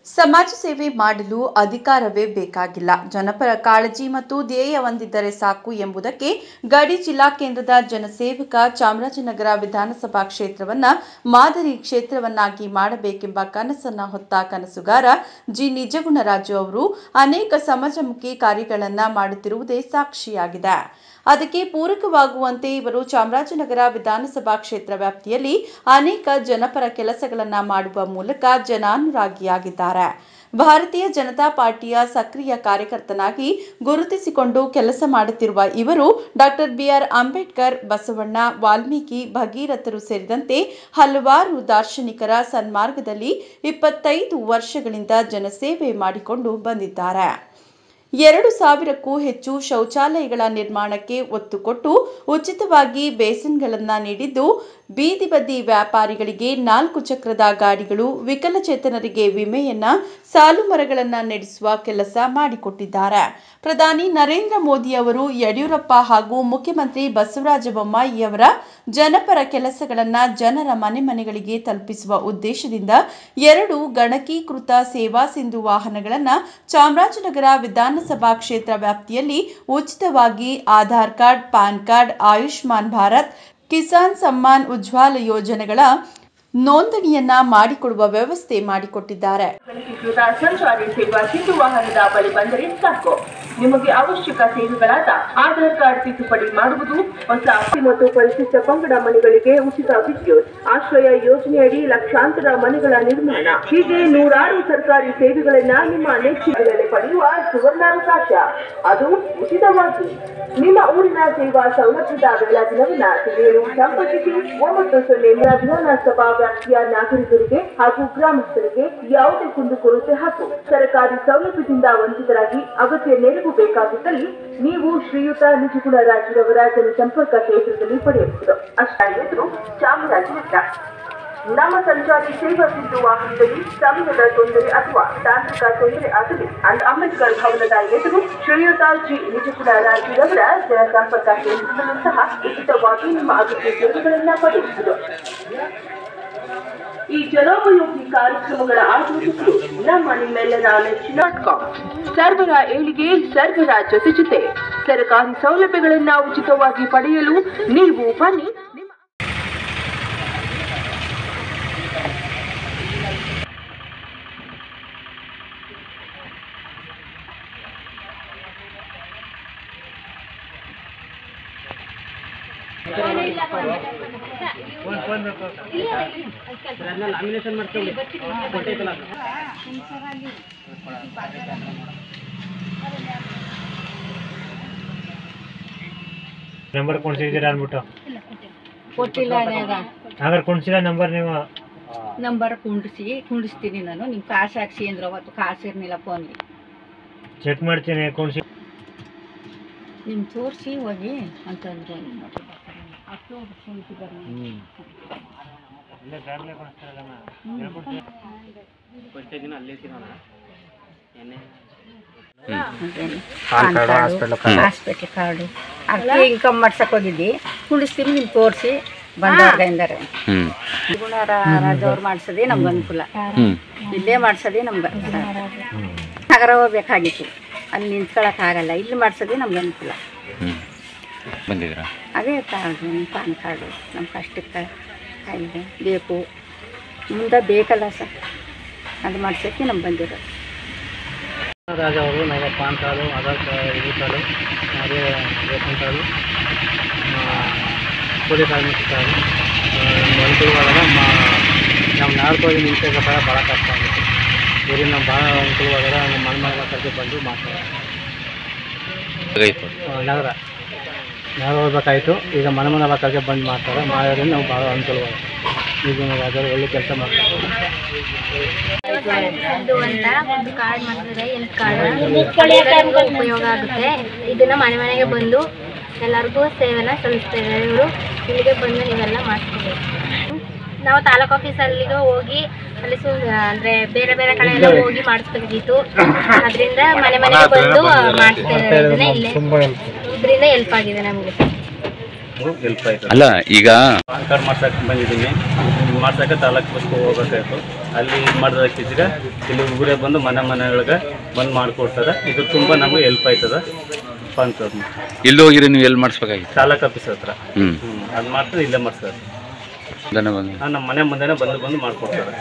ಸಮಾಜ ಸೇವೆ ಮಾಡಲು ಅಧಿಕಾರವೇ ಬೇಕಾಗಿಲ್ಲ ಜನಪರ ಕಾಳಜಿ ಮತ್ತು ಧ್ಯೇಯ ಹೊಂದಿದ್ದರೆ ಸಾಕು ಎಂಬುದಕ್ಕೆ ಗಡಿ ಜಿಲ್ಲಾ ಕೇಂದ್ರದ ಜನಸೇವಕ ಚಾಮರಾಜನಗರ ವಿಧಾನಸಭಾ ಕ್ಷೇತ್ರವನ್ನ ಮಾದರಿ ಕ್ಷೇತ್ರವನ್ನಾಗಿ ಮಾಡಬೇಕೆಂಬ ಕನಸನ್ನ ಹೊತ್ತ ಕನಸುಗಾರ ಜಿ ನಿಜಗುಣರಾಜು ಅವರು ಅನೇಕ ಸಮಾಜಮುಖಿ ಕಾರ್ಯಗಳನ್ನ ಮಾಡುತ್ತಿರುವುದೇ ಸಾಕ್ಷಿಯಾಗಿದೆ ಅದಕ್ಕೆ ಪೂರಕವಾಗುವಂತೆ ಇವರು ಚಾಮರಾಜನಗರ ವಿಧಾನಸಭಾ ಕ್ಷೇತ್ರ ವ್ಯಾಪ್ತಿಯಲ್ಲಿ ಅನೇಕ ಜನಪರ ಕೆಲಸಗಳನ್ನ ಮಾಡುವ ಮೂಲಕ ಜನಾನುರಾಗಿಯಾಗಿದ್ದಾರೆ ಭಾರತೀಯ ಜನತಾ ಪಾರ್ಟಿಯ ಸಕ್ರಿಯ ಕಾರ್ಯಕರ್ತನಾಗಿ ಗುರುತಿಸಿಕೊಂಡು ಕೆಲಸ ಮಾಡುತ್ತಿರುವ ಇವರು ಡಾಕ್ಟರ್ ಬಿಆರ್ ಅಂಬೇಡ್ಕರ್ ಬಸವಣ್ಣ ವಾಲ್ಮೀಕಿ ಭಗೀರಥರು ಸೇರಿದಂತೆ ಹಲವಾರು ದಾರ್ಶನಿಕರ ಸನ್ಮಾರ್ಗದಲ್ಲಿ ಇಪ್ಪತ್ತೈದು ವರ್ಷಗಳಿಂದ ಜನಸೇವೆ ಮಾಡಿಕೊಂಡು ಬಂದಿದ್ದಾರೆ ಎರಡು ಸಾವಿರಕ್ಕೂ ಹೆಚ್ಚು ಶೌಚಾಲಯಗಳ ನಿರ್ಮಾಣಕ್ಕೆ ಒತ್ತು ಕೊಟ್ಟು ಉಚಿತವಾಗಿ ಬೇಸಿನ್ಗಳನ್ನು ನೀಡಿದ್ದು ಬೀದಿ ಬದಿ ವ್ಯಾಪಾರಿಗಳಿಗೆ ನಾಲ್ಕು ಚಕ್ರದ ಗಾಡಿಗಳು ವಿಕಲಚೇತನರಿಗೆ ವಿಮೆಯನ್ನ ಸಾಲು ಮರಗಳನ್ನು ನಡೆಸುವ ಕೆಲಸ ಮಾಡಿಕೊಟ್ಟಿದ್ದಾರೆ ಪ್ರಧಾನಿ ನರೇಂದ್ರ ಮೋದಿ ಅವರು ಯಡಿಯೂರಪ್ಪ ಹಾಗೂ ಮುಖ್ಯಮಂತ್ರಿ ಬಸವರಾಜ ಬೊಮ್ಮಾಯಿಯವರ ಜನಪರ ಕೆಲಸಗಳನ್ನ ಜನರ ಮನೆ ಮನೆಗಳಿಗೆ ತಲುಪಿಸುವ ಉದ್ದೇಶದಿಂದ ಎರಡು ಗಣಕೀಕೃತ ಸೇವಾ ಸಿಂಧು ವಾಹನಗಳನ್ನು ಚಾಮರಾಜನಗರ ವಿಧಾನಸಭಾ ಕ್ಷೇತ್ರ ವ್ಯಾಪ್ತಿಯಲ್ಲಿ ಉಚಿತವಾಗಿ Aadhaar card PAN card Ayushman Bharat Kisan Samman Ujjwala ಯೋಜನೆಗಳ ನೋಂದಣಿಯನ್ನ ಮಾಡಿಕೊಡುವ ವ್ಯವಸ್ಥೆ ಮಾಡಿಕೊಟ್ಟಿದ್ದಾರೆ ಗಣಕೀಕೃತ ಸಂಚಾರಿ ಸೇವಾ ಸಿಂಧು ವಾಹನದ ಬಳಿ ಬಂದರೆ ಸಾಕು ನಿಮಗೆ ಅವಶ್ಯಕ ಸೇವೆಗಳಾದ ಆಧಾರ್ ಕಾರ್ಡ್ ತಿದ್ದುಪಡಿ ಮಾಡುವುದು ಹೊಸ ಆಸ್ತಿ ಮತ್ತು ಪರಿಶಿಷ್ಟ ಪಂಗಡ ಮನೆಗಳಿಗೆ ಉಚಿತ ವಿದ್ಯುತ್ ಆಶ್ರಯ ಯೋಜನೆಯಡಿ ಲಕ್ಷಾಂತರ ಮನೆಗಳ ನಿರ್ಮಾಣ ಹೀಗೆ ನೂರಾರು ಸರ್ಕಾರಿ ಸೇವೆಗಳನ್ನ ನಿಮ್ಮ ನೆಚ್ಚಿನಲ್ಲಿ ಪಡೆಯುವ ಸುವರ್ಣಾವಕಾಶ ಅದು ಉಚಿತವಾಗಿ ನಿಮ್ಮ ಊರಿನ ಸೇವಾ ಸೌಲಭ್ಯದ ಬೆಳ ದಿನವನ್ನ ತಿಳಿಯಲು ಸಂಪರ್ಕಿಸಿ ಒಂಬತ್ತು ಸೊನ್ನೆ ವಿಧಾನಸಭಾ ವ್ಯಾಪ್ತಿಯ ನಾಗರಿಕರಿಗೆ ಹಾಗೂ ಗ್ರಾಮಸ್ಥರಿಗೆ ಯಾವುದೇ ಕುಂದುಕೊರತೆ ಹಾಗೂ ಸರ್ಕಾರಿ ಸೌಲಭ್ಯದಿಂದ ವಂಚಿತರಾಗಿ ಅಗತ್ಯ ನೆರವು ಬೇಕಾಗಿದ್ದಲ್ಲಿ ನೀವು ಶ್ರೀಯುತ ನಿಜಗುಣರಾಜುರವರ ಜನಸಂಪರ್ಕ ಕೇಂದ್ರದಲ್ಲಿ ಪಡೆಯಬಹುದು ಅಷ್ಟೇ ಎದುರು ಚಾಮರಾಜನಗರ ನಮ್ಮ ಸಂಚಾರಿ ಸೇವಾ ಸಿಂಧು ವಾಹನದಲ್ಲಿ ಸಮಯದ ತೊಂದರೆ ಅಥವಾ ತಾಂತ್ರಿಕ ತೊಂದರೆ ಆಗಲಿ ಅಂದ್ ಅಂಬೇಡ್ಕರ್ ಭವನದ ಎದುರು ಶ್ರೀಯುತ ಜಿ ನಿಜಗುಣರಾಜುರವರ ಜನಸಂಪರ್ಕ ಕೇಂದ್ರದಲ್ಲೂ ಸಹ ಉಚಿತವಾಗಿ ನಿಮ್ಮ ಅಗತ್ಯ ಸೇವೆಗಳನ್ನ ಪಡೆಯಬಹುದು ಈ ಜನೋಪಯೋಗಿ ಕಾರ್ಯಕ್ರಮಗಳ ಆಯೋಜಕರು ನಮ್ಮ ನಿಮ್ಮೆಲ್ಲರ ನೆಚ್ಚಿನ ಕಾಮ್ ಸರ್ವರ ಏಳಿಗೆ ಸರ್ವರ ಜೊತೆ ಜೊತೆ ಸರ್ಕಾರಿ ಸೌಲಭ್ಯಗಳನ್ನ ಉಚಿತವಾಗಿ ಪಡೆಯಲು ನೀವು ಬನ್ನಿ ನಿಮ್ಮ ಲಾಮಿನೇಷನ್ ಮಾಡ್ತೀವಿ ಕೊಟ್ಟೈತಲ್ಲ ನಂಬರ್ ಕೊಡ್ಸಿದ್ದೀರಾ ಅಂದ್ಬಿಟ್ಟು ಕೊಟ್ಟಿಲ್ಲ ಅದಾಗ ಹಾಗಾದ್ರೆ ಕೊಡ್ಸಿಲ್ಲ ನಂಬರ್ ನೀವು ನಂಬರ್ ಕುಂಡಿಸಿ ಕುಂಡಿಸ್ತೀನಿ ನಾನು ನಿಮ್ ಕಾಸು ಹಾಕ್ಸಿ ಅಂದ್ರೆ ಅವತ್ತು ಕಾಸು ಇರ್ಲಿಲ್ಲ ಫೋನ್ಗೆ ಚೆಕ್ ಮಾಡ್ತೀನಿ ಕೊಡ್ಸಿ ನಿಮ್ ತೋರಿಸಿ ಹೋಗಿ ಅಂತಂದ್ರು ಅಷ್ಟು ಕುಂತಿದ್ದಾರೆ ಫಸ್ಟ್ ದಿನ ಅಲ್ಲೇ ಸಿಗೋಣ ಎಣ್ಣೆ ಹಾಸ್ಪಿಟ್ಲ್ ಕಾರ್ಡು ಅದಕ್ಕೆ ಇನ್ಕಮ್ ಮಾಡ್ಸಕ್ ಹೋಗಿದ್ದಿ ಕುಂಡಿಸ್ತೀನಿ ನಿಮ್ ತೋರಿಸಿ ಬಂದವ್ರಿಗೆಂದರೆ ಗುಣರಾಜವ್ರು ಮಾಡ್ಸೋದೇ ನಮ್ಗೆ ಅನುಕೂಲ ಇಲ್ಲೇ ಮಾಡ್ಸೋದೇ ನಮ್ಗೆ ಅನುಕೂಲ. ನಗರ ಹೋಗ್ಬೇಕಾಗಿತ್ತು ಅಲ್ಲಿ ನಿಂತ್ಕೊಳಕ್ ಆಗಲ್ಲ ಇಲ್ಲಿ ಮಾಡ್ಸೋದೇ ನಮ್ಗೆ ಅನುಕೂಲ ಬಂದಿದ್ದೀರಾ ಅದೇ ಕಾರ್ಡು ಪಾನ್ ಕಾರ್ಡು ನಮ್ಮ ಕಷ್ಟಕ್ಕೆ ಕಾಯಿಲೆ ಬೇಕು ಮುಂದೆ ಬೇಕಲ್ಲ ಸರ್ ಅದು ಮಾಡ್ಸೋಕ್ಕೆ ನಮ್ಗೆ ಬಂದಿರೋದು ರಾಜ ಅವರು ನಾವು ಪಾನ್ ಕಾರ್ಡು ಆಧಾರ್ ಕಾರ್ಡ್ ಇದು ಕಾರ್ಡು ಅದೇ ರೇಷನ್ ಕಾರ್ಡು ಕೂಲಿ ಕಾರ್ಮಿಕ ಕಾರ್ಡು ಅನುಕೂಲವಾದಾಗ ನಾವು ನಾಲ್ಕು ಹೋಗಿ ನಿಂತ್ಕೋಬೇಕಾದ್ರೆ ಭಾಳ ಕಷ್ಟ ಆಗುತ್ತೆ ಇವ್ರಿಗೆ ನಾವು ಭಾಳ ಅನುಕೂಲವಾದಾಗ ನಮ್ಮ ಮನೆ ಮನೆಗಳ ಕರ್ಕೊಂಡು ಬಂದು ಮಾಡ್ತಾರೆ ಹೇಗಾಯ್ತು ಆ, ನಗರ ನಗರ ಹೋಗ್ಬೇಕಾಯ್ತು ಈಗ ಮನೆ ಮನೆ ಕರ್ಕೊಂಡು ಬಂದು ಮಾಡ್ತಾರೆ ಮಾಡೋದ್ರಿಂದ ನಾವು ಭಾಳ ಅನುಕೂಲವಾಗುತ್ತೆ ಈಗ ರಾಜರು ಒಳ್ಳೆ ಕೆಲಸ ಮಾಡ್ತಾರೆ ಇದು ಅಂತ ಒಂದು ಕಾರ್ಡ್ ಮಾಡ್ತಿದೆ ಹೆಲ್ತ್ ಕಾರ್ಡ್ ಉಪಯೋಗ ಆಗುತ್ತೆ ಇದನ್ನ ಮನೆ ಮನೆಗೆ ಬಂದು ಎಲ್ಲರಿಗೂ ಸೇವೆನ ಸಲ್ಲಿಸ್ತಾ ಇದ್ದಾರೆ ಇವರು ಇಲ್ಲಿಗೆ ಬಂದು ನೀವೆಲ್ಲ ಮಾಡಿಸ್ಕೋಬೇಕು ನಾವು ತಾಲೂಕು ಆಫೀಸಲ್ಲಿಗೆ ಹೋಗಿ ಅಲ್ಲಿ ಸು ಅಂದ್ರೆ ಬೇರೆ ಬೇರೆ ಕಡೆ ಎಲ್ಲ ಹೋಗಿ ಮಾಡಿಸ್ಬೇಕಿತ್ತು ಅದರಿಂದ ಮನೆ ಮನೆಗೆ ಬಂದು ಮಾಡಿಸ್ತಾ ಇದ್ದಾರೆ ಇಲ್ಲೇ ಇದರಿಂದ ಹೆಲ್ಪ್ ಆಗಿದೆ ನಮಗೆ ಅಲ್ಲ ಈಗ ಪಾನ್ ಕಾರ್ಡ್ ಮಾಡ್ಸಕ್ಕೆ ಬಂದಿದ್ದೀನಿ ಮಾಡ್ಸೋಕೆ ತಾಲೂಕು ಬಸ್ಗೆ ಹೋಗ್ಬೇಕಾಯ್ತು ಅಲ್ಲಿ ಇದು ಮಾಡಿದಕ್ಕಿದ್ದಾಗ ಇಲ್ಲಿ ಹುಡುಗರೇ ಬಂದು ಮನೆ ಮನೆಗಳಿಗೆ ಬಂದು ಮಾಡಿಕೊಡ್ತಾರೆ ಇದು ತುಂಬ ನಮಗೆ ಹೆಲ್ಪ್ ಆಯ್ತದ ಅಂತ ಇಲ್ಲಿ ಹೋಗಿರಿ ನೀವು ಎಲ್ಲಿ ಮಾಡಿಸ್ಬೇಕಾಗಿತ್ತು ತಾಲೂಕು ಆಫೀಸ್ ಹತ್ರ ಹ್ಞೂ ಹ್ಞೂ ಅದು ಮಾಡ್ತಾರೆ ಇಲ್ಲೇ ಮಾಡ್ತಾರೆ ದನ ಬಂದು ನಮ್ಮ ಮನೆ ಮುಂದೆನೇ ಬಂದು ಬಂದು ಮಾಡಿಕೊಡ್ತಾರೆ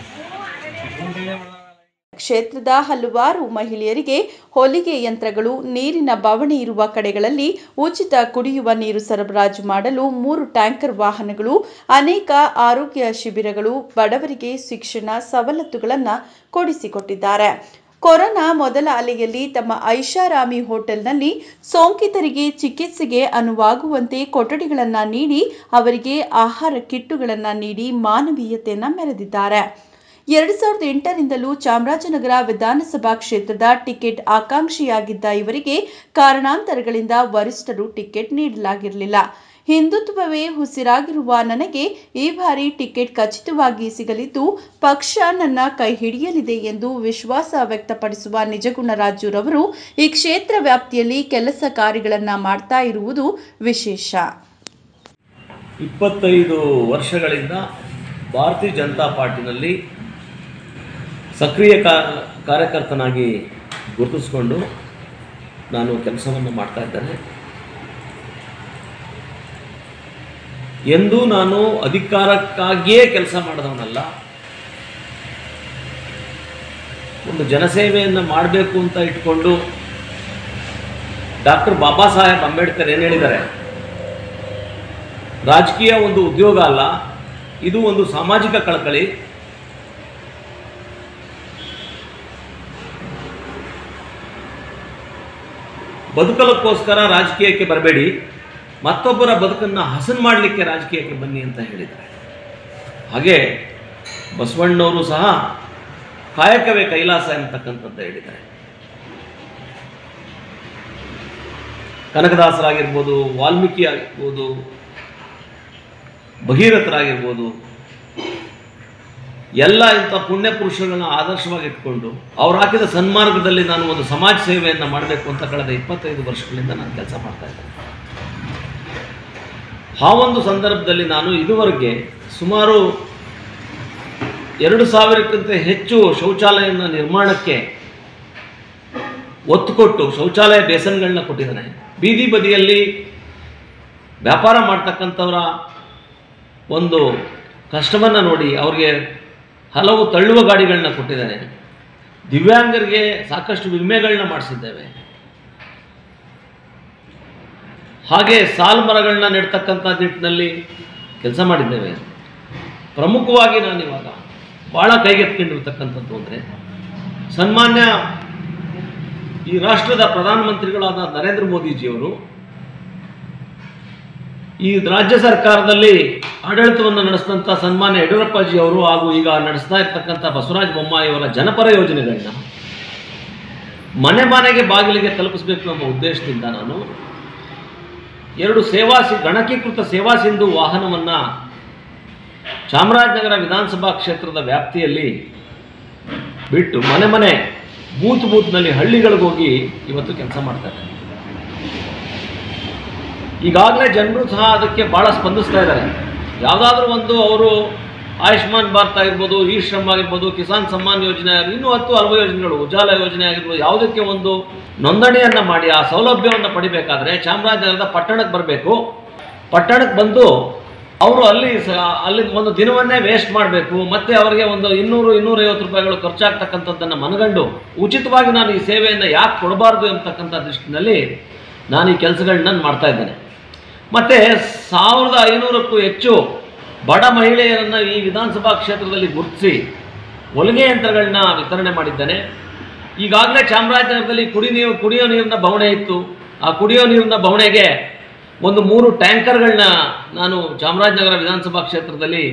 ಕ್ಷೇತ್ರದ ಹಲವಾರು ಮಹಿಳೆಯರಿಗೆ ಹೊಲಿಗೆ ಯಂತ್ರಗಳು ನೀರಿನ ಬವಣೆ ಇರುವ ಕಡೆಗಳಲ್ಲಿ ಉಚಿತ ಕುಡಿಯುವ ನೀರು ಸರಬರಾಜು ಮಾಡಲು ಮೂರು ಟ್ಯಾಂಕರ್ ವಾಹನಗಳು ಅನೇಕ ಆರೋಗ್ಯ ಶಿಬಿರಗಳು ಬಡವರಿಗೆ ಶಿಕ್ಷಣ ಸವಲತ್ತುಗಳನ್ನು ಕೊಡಿಸಿಕೊಟ್ಟಿದ್ದಾರೆ ಕೊರೋನಾ ಮೊದಲ ಅಲೆಯಲ್ಲಿ ತಮ್ಮ ಐಷಾರಾಮಿ ಹೋಟೆಲ್ನಲ್ಲಿ ಸೋಂಕಿತರಿಗೆ ಚಿಕಿತ್ಸೆಗೆ ಅನುವಾಗುವಂತೆ ಕೊಠಡಿಗಳನ್ನು ನೀಡಿ ಅವರಿಗೆ ಆಹಾರ ಕಿಟ್ಟುಗಳನ್ನು ನೀಡಿ ಮಾನವೀಯತೆಯನ್ನು ಮೆರೆದಿದ್ದಾರೆ ಎರಡು ಸಾವಿರದ ಎಂಟರಿಂದಲೂ ಚಾಮರಾಜನಗರ ವಿಧಾನಸಭಾ ಕ್ಷೇತ್ರದ ಟಿಕೆಟ್ ಆಕಾಂಕ್ಷಿಯಾಗಿದ್ದ ಇವರಿಗೆ ಕಾರಣಾಂತರಗಳಿಂದ ವರಿಷ್ಠರು ಟಿಕೆಟ್ ನೀಡಲಾಗಿರಲಿಲ್ಲ ಹಿಂದುತ್ವವೇ ಉಸಿರಾಗಿರುವ ನನಗೆ ಈ ಬಾರಿ ಟಿಕೆಟ್ ಖಚಿತವಾಗಿ ಸಿಗಲಿದ್ದು ಪಕ್ಷ ನನ್ನ ಕೈ ಹಿಡಿಯಲಿದೆ ಎಂದು ವಿಶ್ವಾಸ ವ್ಯಕ್ತಪಡಿಸುವ ನಿಜಗುಣರಾಜುರವರು ಈ ಕ್ಷೇತ್ರ ವ್ಯಾಪ್ತಿಯಲ್ಲಿ ಕೆಲಸ ಕಾರ್ಯಗಳನ್ನು ಮಾಡ್ತಾ ಇರುವುದು ವಿಶೇಷ ಇಪ್ಪತ್ತೈದು ವರ್ಷಗಳಿಂದ ಭಾರತೀಯ ಜನತಾ ಪಾರ್ಟಿನಲ್ಲಿ ಸಕ್ರಿಯ ಕಾ ಕಾರ್ಯಕರ್ತನಾಗಿ ಗುರುತಿಸ್ಕೊಂಡು ನಾನು ಕೆಲಸವನ್ನು ಮಾಡ್ತಾ ಇದ್ದೇನೆ ಎಂದೂ ನಾನು ಅಧಿಕಾರಕ್ಕಾಗಿಯೇ ಕೆಲಸ ಮಾಡಿದವನಲ್ಲ ಒಂದು ಜನಸೇವೆಯನ್ನು ಮಾಡಬೇಕು ಅಂತ ಇಟ್ಕೊಂಡು ಡಾಕ್ಟರ್ ಬಾಬಾ ಸಾಹೇಬ್ ಅಂಬೇಡ್ಕರ್ ಏನು ಹೇಳಿದ್ದಾರೆ ರಾಜಕೀಯ ಒಂದು ಉದ್ಯೋಗ ಅಲ್ಲ ಇದು ಒಂದು ಸಾಮಾಜಿಕ ಕಳಕಳಿ ಬದುಕಲಕ್ಕೋಸ್ಕರ ರಾಜಕೀಯಕ್ಕೆ ಬರಬೇಡಿ ಮತ್ತೊಬ್ಬರ ಬದುಕನ್ನು ಹಸನ್ ಮಾಡಲಿಕ್ಕೆ ರಾಜಕೀಯಕ್ಕೆ ಬನ್ನಿ ಅಂತ ಹೇಳಿದ್ದಾರೆ ಹಾಗೆ ಬಸವಣ್ಣವರು ಸಹ ಕಾಯಕವೇ ಕೈಲಾಸ ಎಂತಕ್ಕಂಥದ್ದು ಹೇಳಿದ್ದಾರೆ ಕನಕದಾಸರಾಗಿರ್ಬೋದು ವಾಲ್ಮೀಕಿ ಆಗಿರ್ಬೋದು ಭಗೀರಥರಾಗಿರ್ಬೋದು ಎಲ್ಲ ಇಂಥ ಪುಣ್ಯ ಪುರುಷಗಳನ್ನ ಆದರ್ಶವಾಗಿ ಇಟ್ಕೊಂಡು ಅವ್ರು ಹಾಕಿದ ಸನ್ಮಾರ್ಗದಲ್ಲಿ ನಾನು ಒಂದು ಸಮಾಜ ಸೇವೆಯನ್ನು ಮಾಡಬೇಕು ಅಂತ ಕಳೆದ ಇಪ್ಪತ್ತೈದು ವರ್ಷಗಳಿಂದ ನಾನು ಕೆಲಸ ಮಾಡ್ತಾ ಇದ್ದೇನೆ ಆ ಒಂದು ಸಂದರ್ಭದಲ್ಲಿ ನಾನು ಇದುವರೆಗೆ ಸುಮಾರು ಎರಡು ಸಾವಿರಕ್ಕಿಂತ ಹೆಚ್ಚು ಶೌಚಾಲಯನ ನಿರ್ಮಾಣಕ್ಕೆ ಒತ್ತು ಕೊಟ್ಟು ಶೌಚಾಲಯ ಬೇಸನ್ಗಳನ್ನ ಕೊಟ್ಟಿದ್ದಾನೆ ಬೀದಿ ಬದಿಯಲ್ಲಿ ವ್ಯಾಪಾರ ಮಾಡ್ತಕ್ಕಂಥವರ ಒಂದು ಕಷ್ಟವನ್ನು ನೋಡಿ ಅವ್ರಿಗೆ ಹಲವು ತಳ್ಳುವ ಗಾಡಿಗಳನ್ನ ಕೊಟ್ಟಿದ್ದಾನೆ ದಿವ್ಯಾಂಗರಿಗೆ ಸಾಕಷ್ಟು ವಿಮೆಗಳನ್ನ ಮಾಡಿಸಿದ್ದೇವೆ ಹಾಗೆ ಸಾಲು ಮರಗಳನ್ನ ನೆಡ್ತಕ್ಕಂಥ ನಿಟ್ಟಿನಲ್ಲಿ ಕೆಲಸ ಮಾಡಿದ್ದೇವೆ ಪ್ರಮುಖವಾಗಿ ನಾನು ಇವಾಗ ಭಾಳ ಕೈಗೆತ್ಕೊಂಡಿರ್ತಕ್ಕಂಥದ್ದು ಅಂದರೆ ಸನ್ಮಾನ್ಯ ಈ ರಾಷ್ಟ್ರದ ಪ್ರಧಾನಮಂತ್ರಿಗಳಾದ ನರೇಂದ್ರ ಮೋದಿಜಿಯವರು ಈ ರಾಜ್ಯ ಸರ್ಕಾರದಲ್ಲಿ ಆಡಳಿತವನ್ನು ನಡೆಸಿದಂಥ ಸನ್ಮಾನ್ಯ ಯಡಿಯೂರಪ್ಪಾಜಿ ಅವರು ಹಾಗೂ ಈಗ ನಡೆಸ್ತಾ ಇರ್ತಕ್ಕಂಥ ಬಸವರಾಜ ಬೊಮ್ಮಾಯಿ ಅವರ ಜನಪರ ಯೋಜನೆಗಳನ್ನ ಮನೆ ಮನೆಗೆ ಬಾಗಿಲಿಗೆ ತಲುಪಿಸಬೇಕು ಎಂಬ ಉದ್ದೇಶದಿಂದ ನಾನು ಎರಡು ಸೇವಾ ಸಿ ಗಣಕೀಕೃತ ಸೇವಾ ಸಿಂಧು ವಾಹನವನ್ನು ಚಾಮರಾಜನಗರ ವಿಧಾನಸಭಾ ಕ್ಷೇತ್ರದ ವ್ಯಾಪ್ತಿಯಲ್ಲಿ ಬಿಟ್ಟು ಮನೆ ಮನೆ ಬೂತ್ ಬೂತ್ನಲ್ಲಿ ಹಳ್ಳಿಗಳಿಗೆ ಹೋಗಿ ಇವತ್ತು ಕೆಲಸ ಮಾಡ್ತಾ ಇದ್ದಾರೆ ಈಗಾಗಲೇ ಜನರು ಸಹ ಅದಕ್ಕೆ ಭಾಳ ಸ್ಪಂದಿಸ್ತಾ ಇದ್ದಾರೆ ಯಾವುದಾದ್ರೂ ಒಂದು ಅವರು ಆಯುಷ್ಮಾನ್ ಭಾರತ್ ಆಗಿರ್ಬೋದು ಈ ಶ್ರಮ್ ಆಗಿರ್ಬೋದು ಕಿಸಾನ್ ಸಮ್ಮಾನ್ ಯೋಜನೆ ಆಗಿರ್ಬೋದು ಇನ್ನೂ ಹತ್ತು ಹಲವು ಯೋಜನೆಗಳು ಉಜಾಲ ಯೋಜನೆ ಆಗಿರ್ಬೋದು ಯಾವುದಕ್ಕೆ ಒಂದು ನೋಂದಣಿಯನ್ನು ಮಾಡಿ ಆ ಸೌಲಭ್ಯವನ್ನು ಪಡಿಬೇಕಾದ್ರೆ ಚಾಮರಾಜನಗರದ ಪಟ್ಟಣಕ್ಕೆ ಬರಬೇಕು ಪಟ್ಟಣಕ್ಕೆ ಬಂದು ಅವರು ಅಲ್ಲಿ ಸ ಅಲ್ಲಿ ಒಂದು ದಿನವನ್ನೇ ವೇಸ್ಟ್ ಮಾಡಬೇಕು ಮತ್ತೆ ಅವರಿಗೆ ಒಂದು ಇನ್ನೂರು ಇನ್ನೂರೈವತ್ತು ರೂಪಾಯಿಗಳು ಖರ್ಚಾಗ್ತಕ್ಕಂಥದ್ದನ್ನು ಮನಗಂಡು ಉಚಿತವಾಗಿ ನಾನು ಈ ಸೇವೆಯನ್ನು ಯಾಕೆ ಕೊಡಬಾರ್ದು ಎಂಬತಕ್ಕಂಥ ದೃಷ್ಟಿನಲ್ಲಿ ನಾನು ಈ ಕೆಲಸಗಳನ್ನ ಮಾಡ್ತಾ ಇದ್ದೇನೆ ಮತ್ತು ಸಾವಿರದ ಐನೂರಕ್ಕೂ ಹೆಚ್ಚು ಬಡ ಮಹಿಳೆಯರನ್ನು ಈ ವಿಧಾನಸಭಾ ಕ್ಷೇತ್ರದಲ್ಲಿ ಗುರುತಿಸಿ ಹೊಲಿಗೆ ಯಂತ್ರಗಳನ್ನ ವಿತರಣೆ ಮಾಡಿದ್ದೇನೆ ಈಗಾಗಲೇ ಚಾಮರಾಜನಗರದಲ್ಲಿ ಕುಡಿ ನೀರು ಕುಡಿಯೋ ನೀರಿನ ಬವಣೆ ಇತ್ತು ಆ ಕುಡಿಯೋ ನೀರಿನ ಬವಣೆಗೆ ಒಂದು ಮೂರು ಟ್ಯಾಂಕರ್ಗಳನ್ನ ನಾನು ಚಾಮರಾಜನಗರ ವಿಧಾನಸಭಾ ಕ್ಷೇತ್ರದಲ್ಲಿ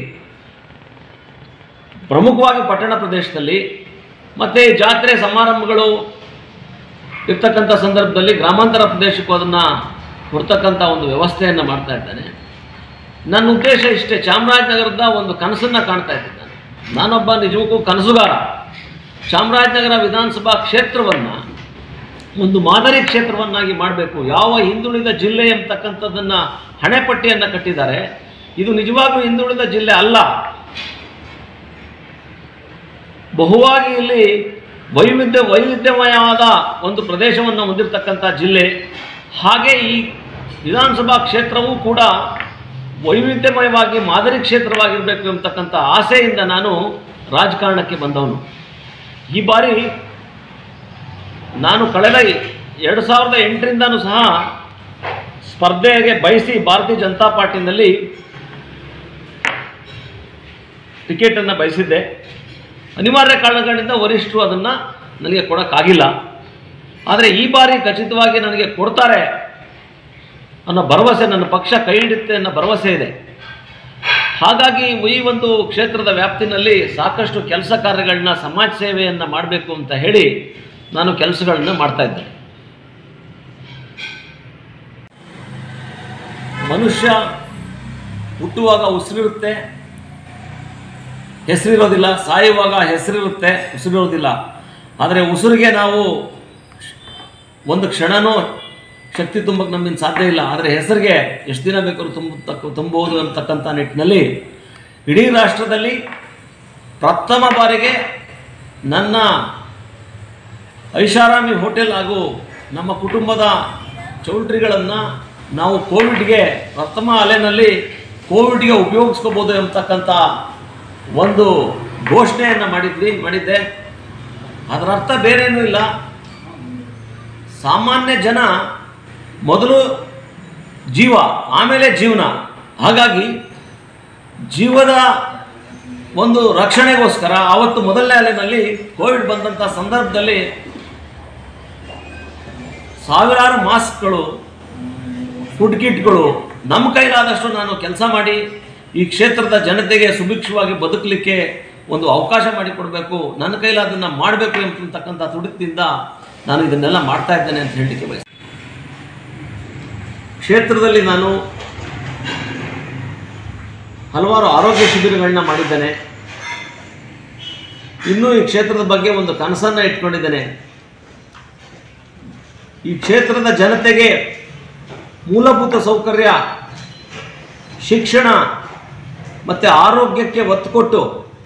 ಪ್ರಮುಖವಾಗಿ ಪಟ್ಟಣ ಪ್ರದೇಶದಲ್ಲಿ ಮತ್ತು ಜಾತ್ರೆ ಸಮಾರಂಭಗಳು ಇರ್ತಕ್ಕಂಥ ಸಂದರ್ಭದಲ್ಲಿ ಗ್ರಾಮಾಂತರ ಪ್ರದೇಶಕ್ಕೂ ಅದನ್ನು ಕೊಡ್ತಕ್ಕಂಥ ಒಂದು ವ್ಯವಸ್ಥೆಯನ್ನು ಮಾಡ್ತಾ ಇದ್ದಾನೆ ನನ್ನ ಉದ್ದೇಶ ಇಷ್ಟೇ ಚಾಮರಾಜನಗರದ ಒಂದು ಕನಸನ್ನು ಕಾಣ್ತಾ ಇದ್ದೀನಿ ನಾನು ನಾನೊಬ್ಬ ನಿಜಕ್ಕೂ ಕನಸುಗಾರ ಚಾಮರಾಜನಗರ ವಿಧಾನಸಭಾ ಕ್ಷೇತ್ರವನ್ನು ಒಂದು ಮಾದರಿ ಕ್ಷೇತ್ರವನ್ನಾಗಿ ಮಾಡಬೇಕು ಯಾವ ಹಿಂದುಳಿದ ಜಿಲ್ಲೆ ಎಂಬತಕ್ಕಂಥದ್ದನ್ನು ಹಣೆಪಟ್ಟಿಯನ್ನು ಕಟ್ಟಿದ್ದಾರೆ ಇದು ನಿಜವಾಗ್ಲೂ ಹಿಂದುಳಿದ ಜಿಲ್ಲೆ ಅಲ್ಲ ಬಹುವಾಗಿ ಇಲ್ಲಿ ವೈವಿಧ್ಯ ವೈವಿಧ್ಯಮಯವಾದ ಒಂದು ಪ್ರದೇಶವನ್ನು ಹೊಂದಿರತಕ್ಕಂಥ ಜಿಲ್ಲೆ ಹಾಗೆ ಈ ವಿಧಾನಸಭಾ ಕ್ಷೇತ್ರವೂ ಕೂಡ ವೈವಿಧ್ಯಮಯವಾಗಿ ಮಾದರಿ ಕ್ಷೇತ್ರವಾಗಿರಬೇಕು ಎಂಬತಕ್ಕಂಥ ಆಸೆಯಿಂದ ನಾನು ರಾಜಕಾರಣಕ್ಕೆ ಬಂದವನು ಈ ಬಾರಿ ನಾನು ಕಳೆದ ಎರಡು ಸಾವಿರದ ಎಂಟರಿಂದನೂ ಸಹ ಸ್ಪರ್ಧೆಗೆ ಬಯಸಿ ಭಾರತೀಯ ಜನತಾ ಪಾರ್ಟಿನಲ್ಲಿ ಟಿಕೆಟನ್ನು ಬಯಸಿದ್ದೆ ಅನಿವಾರ್ಯ ಕಾರಣಗಳಿಂದ ವರಿಷ್ಠರು ಅದನ್ನು ನನಗೆ ಕೊಡೋಕ್ಕಾಗಿಲ್ಲ ಆದರೆ ಈ ಬಾರಿ ಖಚಿತವಾಗಿ ನನಗೆ ಕೊಡ್ತಾರೆ ಅನ್ನೋ ಭರವಸೆ ನನ್ನ ಪಕ್ಷ ಕೈ ಹಿಡಿಯುತ್ತೆ ಅನ್ನೋ ಭರವಸೆ ಇದೆ ಹಾಗಾಗಿ ಈ ಒಂದು ಕ್ಷೇತ್ರದ ವ್ಯಾಪ್ತಿನಲ್ಲಿ ಸಾಕಷ್ಟು ಕೆಲಸ ಕಾರ್ಯಗಳನ್ನ ಸಮಾಜ ಸೇವೆಯನ್ನು ಮಾಡಬೇಕು ಅಂತ ಹೇಳಿ ನಾನು ಕೆಲಸಗಳನ್ನ ಮಾಡ್ತಾ ಇದ್ದೇನೆ ಮನುಷ್ಯ ಹುಟ್ಟುವಾಗ ಉಸಿರಿರುತ್ತೆ ಹೆಸರಿರೋದಿಲ್ಲ ಸಾಯುವಾಗ ಹೆಸರಿರುತ್ತೆ ಉಸಿರಿರೋದಿಲ್ಲ ಆದರೆ ಉಸಿರಿಗೆ ನಾವು ಒಂದು ಕ್ಷಣನೂ ಶಕ್ತಿ ತುಂಬಕ್ಕೆ ನಮ್ಮಿಂದ ಸಾಧ್ಯ ಇಲ್ಲ ಆದರೆ ಹೆಸರಿಗೆ ಎಷ್ಟು ದಿನ ಬೇಕಾದ್ರೂ ತುಂಬ ತಕ್ಕ ತುಂಬಬಹುದು ಅಂತಕ್ಕಂಥ ನಿಟ್ಟಿನಲ್ಲಿ ಇಡೀ ರಾಷ್ಟ್ರದಲ್ಲಿ ಪ್ರಥಮ ಬಾರಿಗೆ ನನ್ನ ಐಷಾರಾಮಿ ಹೋಟೆಲ್ ಹಾಗೂ ನಮ್ಮ ಕುಟುಂಬದ ಚೌಲ್ಟ್ರಿಗಳನ್ನು ನಾವು ಕೋವಿಡ್ಗೆ ಪ್ರಥಮ ಅಲೆನಲ್ಲಿ ಕೋವಿಡ್ಗೆ ಉಪಯೋಗಿಸ್ಕೋಬೋದು ಎಂಬತಕ್ಕಂಥ ಒಂದು ಘೋಷಣೆಯನ್ನು ಮಾಡಿದ್ವಿ ಮಾಡಿದ್ದೆ ಅದರ ಅರ್ಥ ಬೇರೇನೂ ಇಲ್ಲ ಸಾಮಾನ್ಯ ಜನ ಮೊದಲು ಜೀವ ಆಮೇಲೆ ಜೀವನ ಹಾಗಾಗಿ ಜೀವದ ಒಂದು ರಕ್ಷಣೆಗೋಸ್ಕರ ಆವತ್ತು ಮೊದಲನೇ ಅಲೆನಲ್ಲಿ ಕೋವಿಡ್ ಬಂದಂಥ ಸಂದರ್ಭದಲ್ಲಿ ಸಾವಿರಾರು ಮಾಸ್ಕ್ಗಳು ಫುಡ್ ಕಿಟ್ಗಳು ನಮ್ಮ ಕೈಲಾದಷ್ಟು ನಾನು ಕೆಲಸ ಮಾಡಿ ಈ ಕ್ಷೇತ್ರದ ಜನತೆಗೆ ಸುಭಿಕ್ಷವಾಗಿ ಬದುಕಲಿಕ್ಕೆ ಒಂದು ಅವಕಾಶ ಮಾಡಿಕೊಡಬೇಕು ನನ್ನ ಕೈಲಾದನ್ನು ಮಾಡಬೇಕು ಎಂಬತಕ್ಕಂಥ ತುಡಿತದಿಂದ ನಾನು ಇದನ್ನೆಲ್ಲ ಮಾಡ್ತಾ ಇದ್ದೇನೆ ಅಂತ ಹೇಳಲಿಕ್ಕೆ ಬಯಸ್ತೇನೆ ಕ್ಷೇತ್ರದಲ್ಲಿ ನಾನು ಹಲವಾರು ಆರೋಗ್ಯ ಶಿಬಿರಗಳನ್ನ ಮಾಡಿದ್ದೇನೆ ಇನ್ನೂ ಈ ಕ್ಷೇತ್ರದ ಬಗ್ಗೆ ಒಂದು ಕನಸನ್ನು ಇಟ್ಕೊಂಡಿದ್ದೇನೆ ಈ ಕ್ಷೇತ್ರದ ಜನತೆಗೆ ಮೂಲಭೂತ ಸೌಕರ್ಯ ಶಿಕ್ಷಣ ಮತ್ತು ಆರೋಗ್ಯಕ್ಕೆ ಒತ್ತು ಕೊಟ್ಟು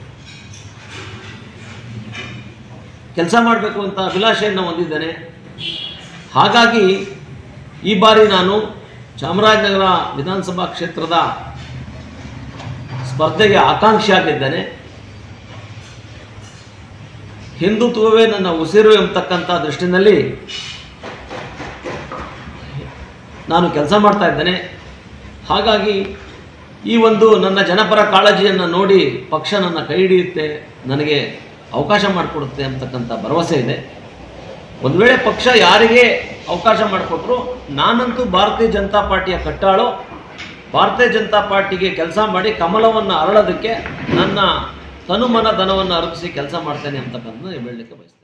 ಕೆಲಸ ಮಾಡಬೇಕು ಅಂತ ಅಭಿಲಾಷೆಯನ್ನು ಹೊಂದಿದ್ದೇನೆ ಹಾಗಾಗಿ ಈ ಬಾರಿ ನಾನು ಚಾಮರಾಜನಗರ ವಿಧಾನಸಭಾ ಕ್ಷೇತ್ರದ ಸ್ಪರ್ಧೆಗೆ ಆಕಾಂಕ್ಷಿಯಾಗಿದ್ದೇನೆ ಹಿಂದುತ್ವವೇ ನನ್ನ ಉಸಿರು ಎಂಬತಕ್ಕಂಥ ದೃಷ್ಟಿನಲ್ಲಿ ನಾನು ಕೆಲಸ ಮಾಡ್ತಾ ಇದ್ದೇನೆ ಹಾಗಾಗಿ ಈ ಒಂದು ನನ್ನ ಜನಪರ ಕಾಳಜಿಯನ್ನು ನೋಡಿ ಪಕ್ಷ ನನ್ನ ಕೈ ಹಿಡಿಯುತ್ತೆ ನನಗೆ ಅವಕಾಶ ಮಾಡಿಕೊಡುತ್ತೆ ಅಂತಕ್ಕಂಥ ಭರವಸೆ ಇದೆ ಒಂದು ವೇಳೆ ಪಕ್ಷ ಯಾರಿಗೆ ಅವಕಾಶ ಮಾಡಿಕೊಟ್ರು ನಾನಂತೂ ಭಾರತೀಯ ಜನತಾ ಪಾರ್ಟಿಯ ಕಟ್ಟಾಳು ಭಾರತೀಯ ಜನತಾ ಪಾರ್ಟಿಗೆ ಕೆಲಸ ಮಾಡಿ ಕಮಲವನ್ನು ಅರಳೋದಕ್ಕೆ ನನ್ನ ತನುಮನ ಧನವನ್ನು ಅರ್ಪಿಸಿ ಕೆಲಸ ಮಾಡ್ತೇನೆ ಅಂತಕ್ಕಂಥದ್ದು ಹೇಳಲಿಕ್ಕೆ ಬಯಸ್ತೇನೆ